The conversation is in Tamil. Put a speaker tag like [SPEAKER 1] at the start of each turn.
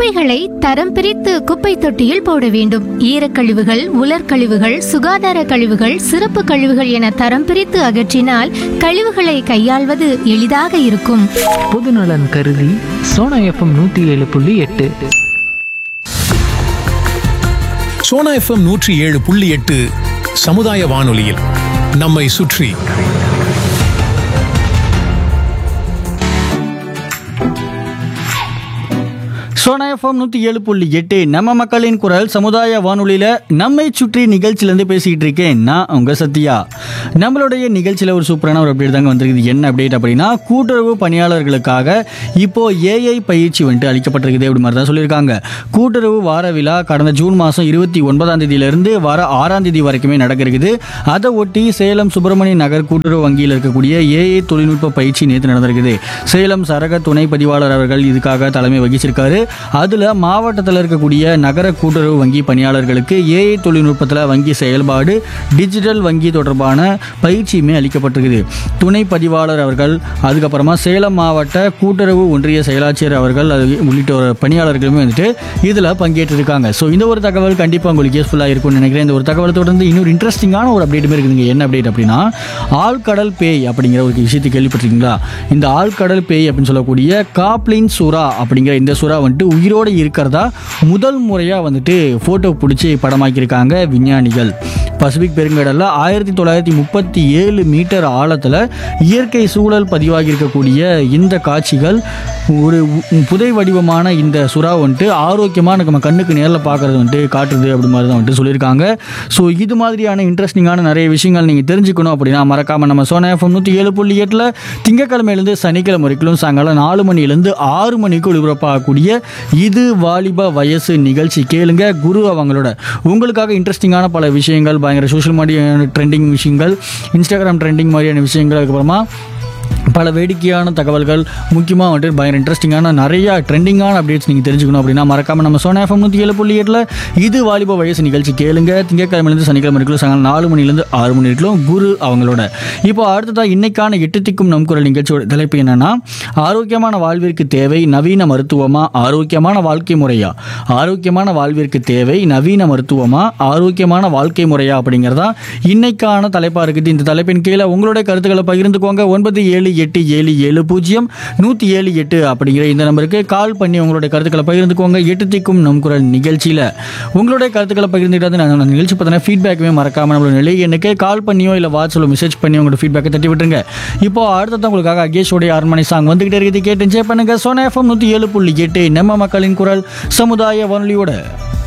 [SPEAKER 1] குப்பைகளை தரம் பிரித்து குப்பை தொட்டியில் போட வேண்டும் ஈரக்கழிவுகள் உலர்கழிவுகள் சுகாதார கழிவுகள் சிறப்பு கழிவுகள் என தரம் பிரித்து அகற்றினால் கழிவுகளை கையாள்வது எளிதாக இருக்கும்
[SPEAKER 2] பொதுநலன் கருதி சோனா எஃப்எம் நூற்றி ஏழு புள்ளி எட்டு
[SPEAKER 3] சோனா எஃப்எம் நூற்றி ஏழு புள்ளி எட்டு சமுதாய வானொலியில் நம்மை சுற்றி
[SPEAKER 4] சோனா எஃப்எம் நூற்றி ஏழு புள்ளி எட்டு நம்ம மக்களின் குரல் சமுதாய வானொலியில் நம்மை சுற்றி நிகழ்ச்சியிலேருந்து பேசிக்கிட்டு இருக்கேன் நான் உங்கள் சத்யா நம்மளுடைய நிகழ்ச்சியில் ஒரு சூப்பரான ஒரு அப்டேட் தாங்க வந்திருக்குது என்ன அப்டேட் அப்படின்னா கூட்டுறவு பணியாளர்களுக்காக இப்போ ஏஐ பயிற்சி வந்துட்டு அளிக்கப்பட்டிருக்குது அப்படி மாதிரி தான் சொல்லியிருக்காங்க கூட்டுறவு வார விழா கடந்த ஜூன் மாதம் இருபத்தி ஒன்பதாம் தேதியிலிருந்து வர ஆறாம் தேதி வரைக்குமே நடக்க இருக்குது அதை ஒட்டி சேலம் சுப்பிரமணிய நகர் கூட்டுறவு வங்கியில் இருக்கக்கூடிய ஏஐ தொழில்நுட்ப பயிற்சி நேற்று நடந்திருக்குது சேலம் சரக துணை பதிவாளர் அவர்கள் இதுக்காக தலைமை வகிச்சிருக்காரு அதில் மாவட்டத்தில் இருக்கக்கூடிய நகர கூட்டுறவு வங்கி பணியாளர்களுக்கு ஏஐ தொழில்நுட்பத்தில் வங்கி செயல்பாடு டிஜிட்டல் வங்கி தொடர்பான பயிற்சியுமே அளிக்கப்பட்டிருக்குது துணை பதிவாளர் அவர்கள் அதுக்கப்புறமா சேலம் மாவட்ட கூட்டுறவு ஒன்றிய செயலாட்சியர் அவர்கள் அது உள்ளிட்ட ஒரு பணியாளர்களுமே வந்துட்டு இதில் பங்கேற்றிருக்காங்க ஸோ இந்த ஒரு தகவல் கண்டிப்பாக உங்களுக்கு யூஸ்ஃபுல்லாக இருக்கும்னு நினைக்கிறேன் இந்த ஒரு தகவலை தொடர்ந்து இன்னொரு இன்ட்ரெஸ்டிங்கான ஒரு அப்டேட்டுமே இருக்குதுங்க என்ன அப்டேட் அப்படின்னா ஆழ்கடல் பேய் அப்படிங்கிற ஒரு விஷயத்தை கேள்விப்பட்டிருக்கீங்களா இந்த ஆழ்கடல் பேய் அப்படின்னு சொல்லக்கூடிய காப்ளின் சுறா அப்படிங்கிற இந்த சுறா வந்துட்டு உயிரோடு இருக்கிறதா முதல் முறையாக வந்துட்டு ஃபோட்டோ பிடிச்சி படமாக்கியிருக்காங்க விஞ்ஞானிகள் பசிபிக் பெருங்கடலில் ஆயிரத்தி தொள்ளாயிரத்தி முப்பத்தி ஏழு மீட்டர் ஆழத்தில் இயற்கை சூழல் பதிவாகி இருக்கக்கூடிய இந்த காட்சிகள் ஒரு உ- புதை வடிவமான இந்த சுறா வந்துட்டு ஆரோக்கியமாக நம்ம கண்ணுக்கு நேரில் பார்க்குறது வந்துட்டு காட்டுது அப்படி மாதிரி தான் வந்துட்டு சொல்லியிருக்காங்க ஸோ இது மாதிரியான இன்ட்ரெஸ்டிங்கான நிறைய விஷயங்கள் நீங்கள் தெரிஞ்சுக்கணும் அப்படின்னா மறக்காமல் நம்ம சோனா எஃப்எம் நூற்றி ஏழு புள்ளி எட்டில் திங்கக்கிழமையிலேருந்து சனிக்கிழமை வரைக்கும் சாயங்காலம் நாலு மணிலேருந்து ஆறு மணிக்கு ஒளிபரப்பாகக்கூடிய இது வாலிப வயசு நிகழ்ச்சி கேளுங்க குரு அவங்களோட உங்களுக்காக இன்ட்ரெஸ்டிங்கான பல விஷயங்கள் பயங்கர சோஷியல் மீடியா ட்ரெண்டிங் விஷயங்கள் இன்ஸ்டாகிராம் ட்ரெண்டிங் மாதிரியான விஷயங்கள் அதுக்கப்புறமா பல வேடிக்கையான தகவல்கள் முக்கியமாக வந்துட்டு பயங்கர இன்ட்ரெஸ்டிங்கான நிறைய ட்ரெண்டிங்கான அப்டேட்ஸ் நீங்கள் தெரிஞ்சுக்கணும் அப்படின்னா மறக்காம நம்ம சோனா எஃப்எம் நூற்றி ஏழு புள்ளி எட்டில் இது வாலிப வயசு நிகழ்ச்சி கேளுங்க திங்கட்கிழமையிலேருந்து சனிக்கிழமை வரைக்கும் சாயங்காலம் நாலு மணிலேருந்து ஆறு மணி வரைக்கும் குரு அவங்களோட இப்போ அடுத்ததாக இன்னைக்கான எட்டு திக்கும் நம் குரல் நிகழ்ச்சியோட தலைப்பு என்னன்னா ஆரோக்கியமான வாழ்விற்கு தேவை நவீன மருத்துவமா ஆரோக்கியமான வாழ்க்கை முறையா ஆரோக்கியமான வாழ்விற்கு தேவை நவீன மருத்துவமா ஆரோக்கியமான வாழ்க்கை முறையா அப்படிங்கிறதா இன்னைக்கான தலைப்பாக இருக்குது இந்த தலைப்பின் கீழே உங்களுடைய கருத்துக்களை பகிர்ந்துக்கோங்க ஒன்பது ஏழு எட்டு ஏழு ஏழு பூஜ்ஜியம் நூற்றி ஏழு எட்டு அப்படிங்கிற இந்த நம்பருக்கு கால் பண்ணி உங்களுடைய கருத்துக்களை பகிர்ந்துக்கோங்க எட்டு திக்கும் நம் குரல் நிகழ்ச்சியில் உங்களுடைய கருத்துக்களை பகிர்ந்துக்கிட்டு நான் அந்த நிகழ்ச்சி பற்றின ஃபீட்பேக்குமே மறக்காம நம்மளோட நிலை எண்ணுக்கு கால் பண்ணியோ இல்லை வாட்ஸ்அப்பில் மெசேஜ் பண்ணி உங்களோட ஃபீட்பேக்கை தட்டி விட்டுருங்க இப்போ அடுத்தது உங்களுக்காக அகேஷோடைய அரண்மனை சாங் வந்துகிட்டே இருக்குது கேட்டு என்ஜாய் பண்ணுங்க சோனா எஃப்எம் நூற்றி ஏழு புள்ளி எட்டு நம்ம மக்களின் குரல் சமுதாய வானொலியோட